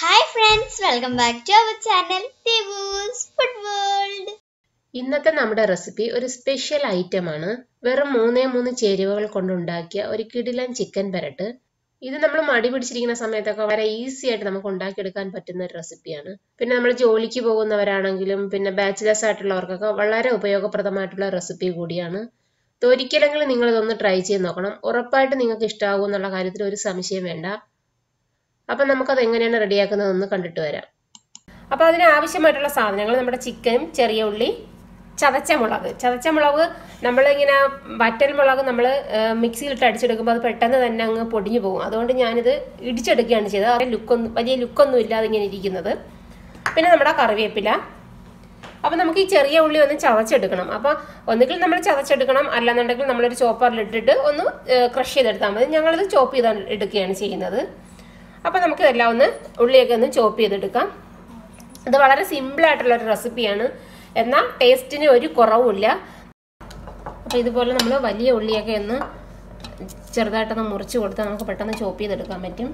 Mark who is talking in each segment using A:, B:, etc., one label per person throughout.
A: hi friends welcome back to our channel Devu's food world
B: ഇന്നത്തെ നമ്മുടെ recipe ഒരു special item ആണ് വെറും മൂന്നേ മൂന്ന് ചേരുവകൾ കൊണ്ടുണ്ടാക്കിയ ഒരു കിടിലൻ ചിക്കൻ പെരട്ട് ഇത് നമ്മൾ മടി പിടിച്ചിരിക്കുന്ന സമയത്തൊക്കെ വളരെ ഈസി ആയിട്ട് നമുക്ക് ഉണ്ടാക്കിയെടുക്കാൻ പറ്റുന്ന ഒരു റെസിപ്പിയാണ് പിന്നെ നമ്മൾ ജോലിക്ക് പോകുന്നവരാണെങ്കിലും പിന്നെ ബാച്ചിലേഴ്സ് ആയിട്ടുള്ളവർക്കൊക്കെ വളരെ ഉപയോഗപ്രദമായിട്ടുള്ള റെസിപ്പി കൂടിയാണ് ഇത് ഒരിക്കലെങ്കിലും നിങ്ങൾ ഇതൊന്ന് ട്രൈ ചെയ്ത് നോക്കണം ഉറപ്പായിട്ട് നിങ്ങൾക്ക് ഇഷ്ടമാകും എന്നുള്ള കാര്യത്തിൽ ഒരു സംശയം വേണ്ട അപ്പം നമുക്കത് എങ്ങനെയാണ് റെഡിയാക്കുന്നതെന്ന് കണ്ടിട്ട് വരാം അപ്പോൾ അതിന് ആവശ്യമായിട്ടുള്ള സാധനങ്ങൾ നമ്മുടെ ചിക്കനും ചെറിയ ഉള്ളി ചതച്ച മുളക് ചതച്ച മുളക് നമ്മളിങ്ങനെ വറ്റൽ മുളക് നമ്മൾ മിക്സിയിലിട്ട് അടിച്ചെടുക്കുമ്പോൾ അത് പെട്ടെന്ന് തന്നെ അങ്ങ് പൊടിഞ്ഞു പോകും അതുകൊണ്ട് ഞാനിത് ഇടിച്ചെടുക്കുകയാണ് ചെയ്തത് അത് ലുക്കൊന്നും വലിയ ലുക്കൊന്നും ഇല്ലാതെ ഇങ്ങനെ ഇരിക്കുന്നത് പിന്നെ നമ്മുടെ കറിവേപ്പില അപ്പം നമുക്ക് ഈ ചെറിയ ഉള്ളി ഒന്ന് ചതച്ചെടുക്കണം അപ്പോൾ ഒന്നുകിൽ നമ്മൾ ചതച്ചെടുക്കണം അല്ലാന്നുണ്ടെങ്കിൽ നമ്മളൊരു ചോപ്പറിലിട്ടിട്ട് ഒന്ന് ക്രഷ് ചെയ്തെടുത്താൽ മതി ഞങ്ങളിത് ചോപ്പ് ചെയ്ത് എടുക്കുകയാണ് ചെയ്യുന്നത് അപ്പോൾ നമുക്ക് ഇതെല്ലാം ഒന്ന് ഉള്ളിയൊക്കെ ഒന്ന് ചോപ്പ് ചെയ്തെടുക്കാം ഇത് വളരെ സിമ്പിളായിട്ടുള്ള ഒരു റെസിപ്പിയാണ് എന്നാൽ ടേസ്റ്റിന് ഒരു കുറവുമില്ല അപ്പോൾ ഇതുപോലെ നമ്മൾ വലിയ ഉള്ളിയൊക്കെ ഒന്ന് ചെറുതായിട്ടൊന്ന് മുറിച്ച് കൊടുത്താൽ നമുക്ക് പെട്ടെന്ന് ചോപ്പ് ചെയ്തെടുക്കാൻ പറ്റും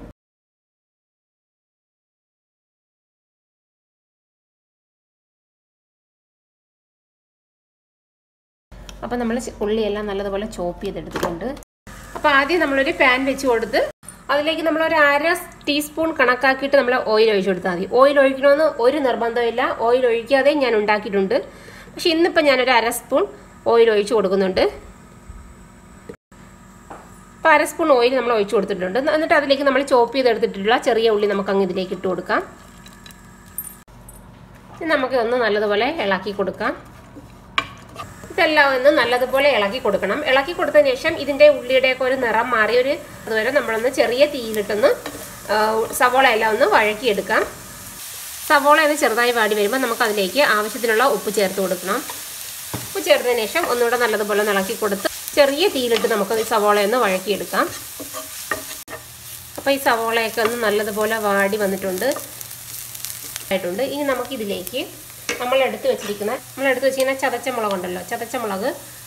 B: അപ്പോൾ നമ്മൾ ഉള്ളിയെല്ലാം നല്ലതുപോലെ ചോപ്പ് ചെയ്തെടുത്തിട്ടുണ്ട് അപ്പോൾ ആദ്യം നമ്മളൊരു പാൻ വെച്ച് കൊടുത്ത് അതിലേക്ക് നമ്മൾ ഒരു അര ടീസ്പൂൺ കണക്കാക്കിയിട്ട് നമ്മൾ ഓയിൽ ഒഴിച്ചു കൊടുത്താൽ മതി ഓയിൽ ഒഴിക്കണമെന്ന് ഒരു നിർബന്ധമില്ല ഓയിൽ ഒഴിക്കാതെ ഞാൻ ഉണ്ടാക്കിയിട്ടുണ്ട് പക്ഷെ ഇന്നിപ്പോൾ ഞാനൊരു അര സ്പൂൺ ഓയിൽ ഒഴിച്ചു കൊടുക്കുന്നുണ്ട് അപ്പോൾ അര സ്പൂൺ ഓയിൽ നമ്മൾ ഒഴിച്ചു കൊടുത്തിട്ടുണ്ട് എന്നിട്ട് അതിലേക്ക് നമ്മൾ ചോപ്പ് ചെയ്തെടുത്തിട്ടുള്ള ചെറിയ ഉള്ളി നമുക്ക് അങ്ങ് ഇതിലേക്ക് ഇട്ട് കൊടുക്കാം നമുക്ക് ഒന്ന് നല്ലതുപോലെ ഇളക്കി കൊടുക്കാം ഇതെല്ലാം ഒന്ന് നല്ലതുപോലെ ഇളക്കി കൊടുക്കണം ഇളക്കി കൊടുത്തതിന് ശേഷം ഇതിൻ്റെ ഉള്ളിയുടെയൊക്കെ ഒരു നിറം മാറി ഒരു അതുവരെ നമ്മളൊന്ന് ചെറിയ തീയിലിട്ടൊന്ന് സവോള എല്ലാം ഒന്ന് വഴക്കിയെടുക്കാം സവോള ഒന്ന് ചെറുതായി വാടി വരുമ്പോൾ നമുക്ക് അതിലേക്ക് ആവശ്യത്തിനുള്ള ഉപ്പ് ചേർത്ത് കൊടുക്കണം ഉപ്പ് ചേർത്തതിന് ശേഷം ഒന്നുകൂടെ നല്ലതുപോലെ ഒന്ന് ഇളക്കി കൊടുത്ത് ചെറിയ തീയിലിട്ട് നമുക്ക് ഈ സവോള ഒന്ന് വഴക്കിയെടുക്കാം അപ്പോൾ ഈ സവോളയൊക്കെ ഒന്ന് നല്ലതുപോലെ വാടി വന്നിട്ടുണ്ട് ആയിട്ടുണ്ട് ഇനി നമുക്കിതിലേക്ക് നമ്മൾ എടുത്ത് വെച്ചിരിക്കുന്ന നമ്മൾ എടുത്ത് വെച്ചിരിക്കുന്ന ചതച്ച മുളക് ഉണ്ടല്ലോ ചതച്ച മുളക്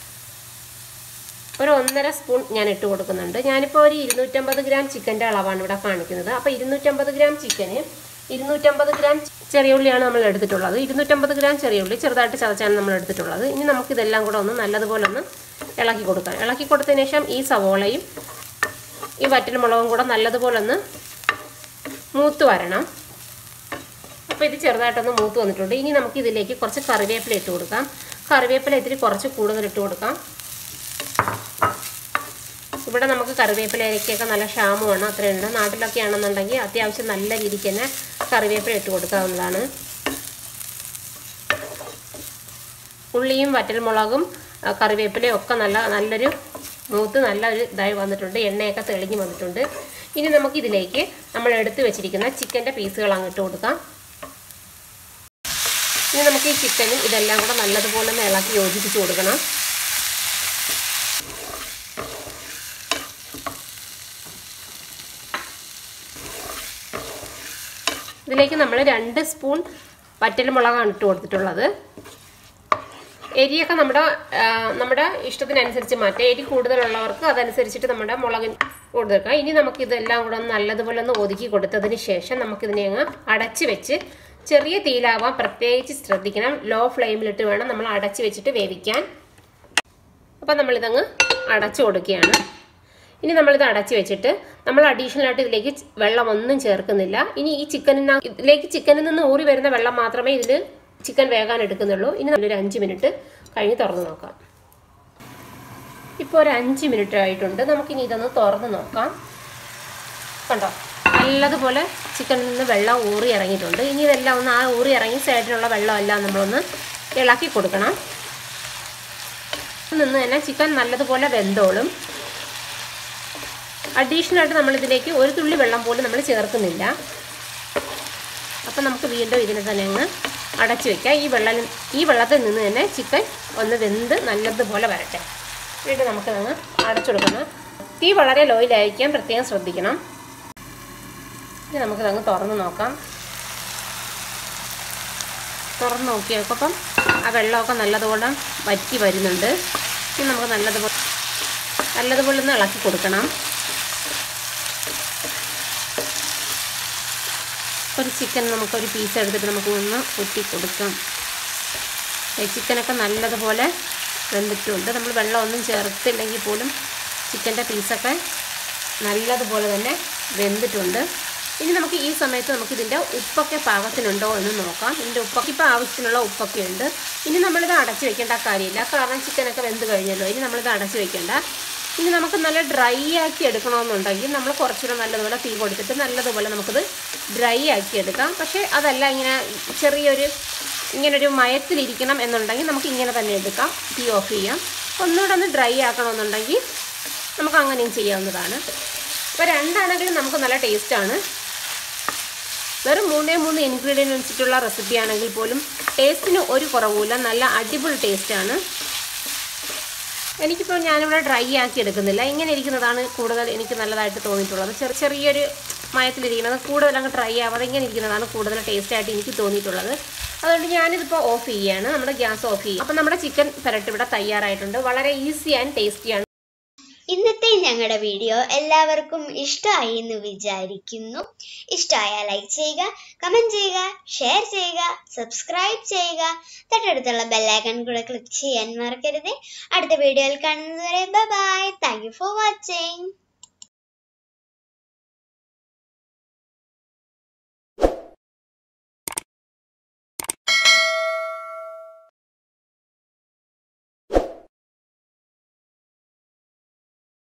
B: ഒരു ഒന്നര സ്പൂൺ ഞാൻ ഇട്ട് കൊടുക്കുന്നുണ്ട് ഞാനിപ്പോൾ ഒരു ഇരുന്നൂറ്റമ്പത് ഗ്രാം ചിക്കൻ്റെ അളവാണ് ഇവിടെ കാണിക്കുന്നത് അപ്പോൾ ഇരുന്നൂറ്റമ്പത് ഗ്രാം ചിക്കന് ഇരുന്നൂറ്റമ്പത് ഗ്രാം ചെറിയ ഉള്ളിയാണ് നമ്മൾ എടുത്തിട്ടുള്ളത് ഇരുന്നൂറ്റമ്പത് ഗ്രാം ചെറിയ ഉള്ളി ചെറുതായിട്ട് ചതച്ചാണ് നമ്മൾ എടുത്തിട്ടുള്ളത് ഇനി നമുക്കിതെല്ലാം കൂടെ ഒന്ന് നല്ലതുപോലെ ഒന്ന് ഇളക്കി കൊടുക്കാം ഇളക്കി കൊടുത്തതിന് ശേഷം ഈ സവോളയും ഈ വറ്റൽ മുളകും കൂടെ നല്ലതുപോലെ ഒന്ന് മൂത്ത് വരണം അപ്പോൾ ഇത് ചെറുതായിട്ടൊന്ന് മൂത്ത് വന്നിട്ടുണ്ട് ഇനി നമുക്ക് ഇതിലേക്ക് കുറച്ച് കറിവേപ്പില ഇട്ട് കൊടുക്കാം കറിവേപ്പില ഇത്തിരി കുറച്ച് കൂടുതൽ ഇട്ട് കൊടുക്കാം ഇവിടെ നമുക്ക് കറിവേപ്പിലയ്ക്കൊക്കെ നല്ല ക്ഷാമമാണ് അത്രയുണ്ട് നാട്ടിലൊക്കെ ആണെന്നുണ്ടെങ്കിൽ അത്യാവശ്യം നല്ല രീതിക്ക് തന്നെ കറിവേപ്പില ഇട്ട് കൊടുക്കാവുന്നതാണ് ഉള്ളിയും വറ്റൽമുളകും കറിവേപ്പിലയും ഒക്കെ നല്ല നല്ലൊരു മൂത്ത് നല്ല ഒരു ഇതായി വന്നിട്ടുണ്ട് എണ്ണയൊക്കെ തെളിഞ്ഞ് വന്നിട്ടുണ്ട് ഇനി നമുക്കിതിലേക്ക് നമ്മൾ എടുത്തു വെച്ചിരിക്കുന്ന ചിക്കൻ്റെ പീസുകൾ അങ്ങിട്ട് കൊടുക്കാം ഇനി നമുക്ക് ഈ ചിക്കനും ഇതെല്ലാം കൂടെ നല്ലതുപോലെ ഒന്ന് ഇളക്കി യോജിപ്പിച്ച് കൊടുക്കണം ഇതിലേക്ക് നമ്മൾ രണ്ട് സ്പൂൺ വറ്റൽമുളകാണ് ഇട്ട് കൊടുത്തിട്ടുള്ളത് എരിയൊക്കെ നമ്മുടെ നമ്മുടെ ഇഷ്ടത്തിനനുസരിച്ച് മാറ്റാം എരി കൂടുതലുള്ളവർക്ക് അതനുസരിച്ചിട്ട് നമ്മുടെ മുളക് കൊടുത്തേക്കാം ഇനി നമുക്ക് ഇതെല്ലാം കൂടെ ഒന്ന് നല്ലതുപോലെ ഒന്ന് ഒതുക്കി കൊടുത്തതിന് ശേഷം നമുക്കിതിനെ അങ്ങ് അടച്ച് വെച്ച് ചെറിയ തീയിലാവാൻ പ്രത്യേകിച്ച് ശ്രദ്ധിക്കണം ലോ ഫ്ലെയിമിലിട്ട് വേണം നമ്മൾ അടച്ച് വെച്ചിട്ട് വേവിക്കാൻ അപ്പം നമ്മളിതങ്ങ് അടച്ചു കൊടുക്കുകയാണ് ഇനി നമ്മളിത് അടച്ച് വെച്ചിട്ട് നമ്മൾ അഡീഷണൽ ആയിട്ട് ഇതിലേക്ക് വെള്ളം ഒന്നും ചേർക്കുന്നില്ല ഇനി ഈ ചിക്കനിന് ഇതിലേക്ക് ചിക്കനിൽ നിന്ന് ഊറി വരുന്ന വെള്ളം മാത്രമേ ഇതിൽ ചിക്കൻ വേകാൻ എടുക്കുന്നുള്ളൂ ഇനി നമ്മളൊരു അഞ്ച് മിനിറ്റ് കഴിഞ്ഞ് തുറന്ന് നോക്കാം ഇപ്പോൾ ഒരു അഞ്ച് മിനിറ്റ് ആയിട്ടുണ്ട് നമുക്കിനി ഇതൊന്ന് തുറന്ന് നോക്കാം കണ്ടോ നല്ലതുപോലെ ചിക്കനിൽ നിന്ന് വെള്ളം ഊറി ഇറങ്ങിയിട്ടുണ്ട് ഇനി ഇതെല്ലാം ഒന്ന് ആ ഊറി ഇറങ്ങി സൈഡിലുള്ള വെള്ളമെല്ലാം നമ്മളൊന്ന് ഇളക്കി കൊടുക്കണം നിന്ന് തന്നെ ചിക്കൻ നല്ലതുപോലെ വെന്തോളും അഡീഷണൽ ആയിട്ട് നമ്മളിതിലേക്ക് ഒരു തുള്ളി വെള്ളം പോലും നമ്മൾ ചേർക്കുന്നില്ല അപ്പം നമുക്ക് വീണ്ടും ഇതിനെ തന്നെ അങ്ങ് അടച്ചു വെക്കാം ഈ വെള്ളം ഈ വെള്ളത്തിൽ നിന്ന് തന്നെ ചിക്കൻ ഒന്ന് വെന്ത് നല്ലതുപോലെ വരട്ടെ വീണ്ടും നമുക്കതങ്ങ് അടച്ചു കൊടുക്കണം തീ വളരെ ലോയിലായിരിക്കാൻ പ്രത്യേകം ശ്രദ്ധിക്കണം ഇനി നമുക്കിതങ്ങ് തുറന്ന് നോക്കാം തുറന്ന് നോക്കി നോക്കപ്പം ആ വെള്ളമൊക്കെ നല്ലതുപോലെ വറ്റി വരുന്നുണ്ട് ഇനി നമുക്ക് നല്ലതുപോലെ നല്ലതുപോലെ ഒന്ന് ഇളക്കി കൊടുക്കണം ഒരു ചിക്കൻ നമുക്കൊരു പീസ് എടുത്തിട്ട് നമുക്ക് ഒന്ന് കുത്തി കൊടുക്കാം ചിക്കനൊക്കെ നല്ലതുപോലെ വെന്തിട്ടുണ്ട് നമ്മൾ വെള്ളമൊന്നും ചേർത്തില്ലെങ്കിൽ പോലും ചിക്കൻ്റെ പീസൊക്കെ നല്ലതുപോലെ തന്നെ വെന്തിട്ടുണ്ട് ഇനി നമുക്ക് ഈ സമയത്ത് നമുക്ക് ഇതിൻ്റെ ഉപ്പൊക്കെ പാകത്തിനുണ്ടോ എന്ന് നോക്കാം ഇതിൻ്റെ ഉപ്പൊക്കെ ഇപ്പോൾ ആവശ്യത്തിനുള്ള ഉപ്പൊക്കെ ഉണ്ട് ഇനി നമ്മളിത് അടച്ച് വെക്കേണ്ട കാര്യമില്ല കാരണം ചിക്കനൊക്കെ വെന്ത് കഴിഞ്ഞല്ലോ ഇനി നമ്മളിത് അടച്ച് വെക്കേണ്ട ഇനി നമുക്ക് നല്ല ഡ്രൈ ആക്കി എടുക്കണമെന്നുണ്ടെങ്കിൽ നമ്മൾ കുറച്ചുകൂടെ നല്ലതുപോലെ തീ കൊടുത്തിട്ട് നല്ലതുപോലെ നമുക്കിത് ഡ്രൈ ആക്കി എടുക്കാം പക്ഷേ അതല്ല ഇങ്ങനെ ചെറിയൊരു ഇങ്ങനൊരു മയത്തിലിരിക്കണം എന്നുണ്ടെങ്കിൽ നമുക്ക് ഇങ്ങനെ തന്നെ എടുക്കാം തീ ഓഫ് ചെയ്യാം ഒന്നുകൂടെ ഒന്ന് ഡ്രൈ ആക്കണമെന്നുണ്ടെങ്കിൽ നമുക്ക് അങ്ങനെയും ചെയ്യാവുന്നതാണ് അപ്പോൾ രണ്ടാണെങ്കിലും നമുക്ക് നല്ല ടേസ്റ്റാണ് വെറും മൂന്നേ മൂന്ന് ഇൻഗ്രീഡിയൻറ്റ് വെച്ചിട്ടുള്ള റെസിപ്പി ആണെങ്കിൽ പോലും ടേസ്റ്റിന് ഒരു കുറവുമില്ല നല്ല അടിപൊളി ടേസ്റ്റാണ് എനിക്കിപ്പോൾ ഞാനിവിടെ ഡ്രൈ ആക്കി എടുക്കുന്നില്ല ഇങ്ങനെ ഇരിക്കുന്നതാണ് കൂടുതൽ എനിക്ക് നല്ലതായിട്ട് തോന്നിയിട്ടുള്ളത് ചെറിയ ചെറിയൊരു മയത്തിലിരിക്കുന്നത് കൂടുതൽ അങ്ങ് ഡ്രൈ ആവാതെ ഇങ്ങനെ ഇരിക്കുന്നതാണ് കൂടുതൽ ടേസ്റ്റ് ആയിട്ട് എനിക്ക് തോന്നിയിട്ടുള്ളത് അതുകൊണ്ട് ഞാനിതിപ്പോൾ ഓഫ് ചെയ്യുകയാണ് നമ്മുടെ ഗ്യാസ് ഓഫ് ചെയ്യും അപ്പം നമ്മുടെ ചിക്കൻ പെരട്ട് ഇവിടെ തയ്യാറായിട്ടുണ്ട് വളരെ ഈസി ആൻഡ് ടേസ്റ്റിയാണ്
A: ഇന്നത്തെ ഞങ്ങളുടെ വീഡിയോ എല്ലാവർക്കും ഇഷ്ടമായി എന്ന് വിചാരിക്കുന്നു ഇഷ്ടമായ ലൈക്ക് ചെയ്യുക കമന്റ് ചെയ്യുക ഷെയർ ചെയ്യുക സബ്സ്ക്രൈബ് ചെയ്യുക തൊട്ടടുത്തുള്ള ബെല്ലൈക്കൺ കൂടെ ക്ലിക്ക് ചെയ്യാൻ മറക്കരുത് അടുത്ത വീഡിയോയിൽ കാണുന്നതുവരെ bye bye thank you for watching